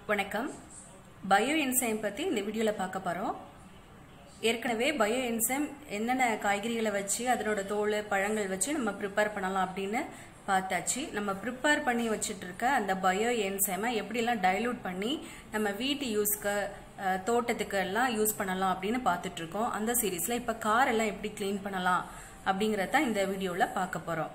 வணக்கம் bio enzyme பற்றி இந்த வீடியோவில் பார்க்க போகிறோம் ஏற்கனவே பயோ என்சைம் என்னென்ன காய்கறிகளை வச்சு அதனோட தோல் பழங்கள் வச்சு நம்ம ப்ரிப்பேர் பண்ணலாம் அப்படின்னு பார்த்தாச்சு நம்ம ப்ரிப்பேர் பண்ணி வச்சுட்டு இருக்க அந்த பயோ என்சைமை எப்படிலாம் டைலூட் பண்ணி நம்ம வீட்டு யூஸ்க்கு அஹ், தோட்டத்துக்கு எல்லாம் யூஸ் பண்ணலாம் அப்படின்னு பார்த்துட்டு இருக்கோம் அந்த சீரீஸில் இப்போ கார் எல்லாம் எப்படி க்ளீன் பண்ணலாம் அப்படிங்கிறத இந்த வீடியோவில் பார்க்க போகிறோம்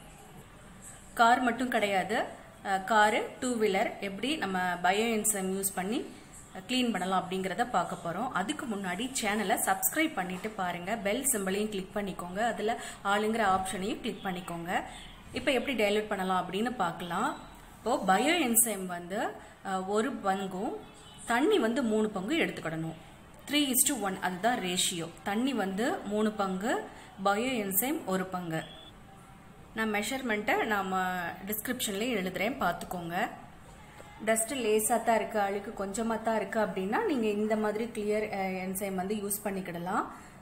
கார் மட்டும் கிடையாது காரு டூ வீலர் எப்படி நம்ம பயோ என்சைம் யூஸ் பண்ணி க்ளீன் பண்ணலாம் அப்படிங்கிறத பார்க்க போகிறோம் அதுக்கு முன்னாடி சேனலை சப்ஸ்கிரைப் பண்ணிட்டு பாருங்க பெல் சிம்பிளையும் கிளிக் பண்ணிக்கோங்க அதில் ஆளுங்கிற ஆப்ஷனையும் கிளிக் பண்ணிக்கோங்க இப்போ எப்படி டைலூட் பண்ணலாம் அப்படின்னு பார்க்கலாம் இப்போது பயோ என்சைம் வந்து அஹ், ஒரு பங்கும் தண்ணி வந்து மூணு பங்கு எடுத்துக்கிடணும் த்ரீ இஸ் டு ஒன் அதுதான் ரேஷியோ தண்ணி வந்து மூணு பங்கு பயோ என்சைம் ஒரு பங்கு நான் மெஷர்மெண்ட்டை நாம் டிஸ்கிரிப்ஷன்லேயும் எழுதுகிறேன் பார்த்துக்கோங்க டஸ்ட்டு லேசாக தான் இருக்குது அழுக்கு கொஞ்சமாக தான் இருக்குது அப்படின்னா நீங்கள் இந்த மாதிரி கிளியர் என்சைம் வந்து யூஸ் பண்ணிக்கிடலாம்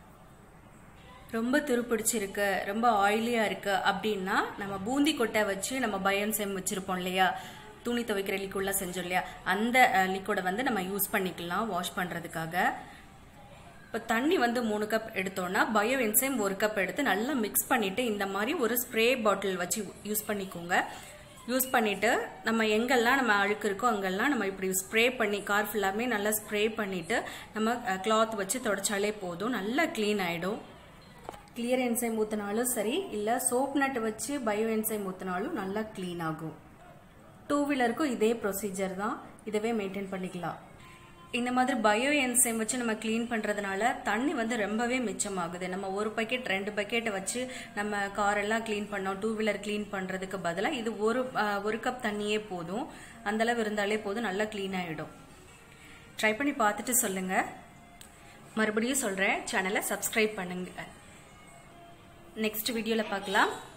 ரொம்ப துருப்பிடிச்சிருக்கு ரொம்ப ஆயிலியாக இருக்குது அப்படின்னா நம்ம பூந்தி கொட்டை வச்சு நம்ம பயன்சைம் வச்சுருப்போம் இல்லையா துணி துவைக்கிற லிக்விட்லாம் செஞ்சோம் இல்லையா அந்த லிக்விடை வந்து நம்ம யூஸ் பண்ணிக்கலாம் வாஷ் பண்ணுறதுக்காக இப்போ தண்ணி வந்து மூணு கப் எடுத்தோம்னா பயோ என்சைம் ஒரு கப் எடுத்து நல்லா மிக்ஸ் பண்ணிட்டு இந்த மாதிரி ஒரு ஸ்ப்ரே பாட்டில் வச்சு யூஸ் பண்ணிக்கோங்க யூஸ் பண்ணிட்டு நம்ம எங்கெல்லாம் நம்ம அழுக்கு இருக்கோ அங்கெல்லாம் நம்ம இப்படி ஸ்ப்ரே பண்ணி கார் ஃபுல்லாமே நல்லா ஸ்ப்ரே பண்ணிட்டு நம்ம கிளாத் வச்சு தொடச்சாலே போதும் நல்லா க்ளீன் ஆயிடும் கிளியர் என்சைம் ஊற்றினாலும் சரி இல்லை சோப் நட் வச்சு பயோ என்சைம் ஊற்றினாலும் நல்லா க்ளீன் ஆகும் டூ வீலருக்கும் இதே ப்ரொசீஜர் தான் இதவே மெயின்டைன் பண்ணிக்கலாம் இந்த மாதிரி பயோ என்சைம் வச்சு நம்ம க்ளீன் பண்ணுறதுனால தண்ணி வந்து ரொம்பவே மிச்சமாகுது நம்ம ஒரு பக்கெட் ரெண்டு பக்கெட்டை வச்சு நம்ம கார் எல்லாம் க்ளீன் பண்ணோம் டூ வீலர் க்ளீன் பண்ணுறதுக்கு பதிலாக இது ஒரு அஹ், ஒரு கப் தண்ணியே போதும் அந்த அளவு இருந்தாலே போதும் நல்லா க்ளீன் ஆகிடும் ட்ரை பண்ணி பார்த்துட்டு சொல்லுங்கள் மறுபடியும் சொல்கிறேன் சேனலை சப்ஸ்கிரைப் பண்ணுங்க நெக்ஸ்ட் வீடியோவில் பார்க்கலாம்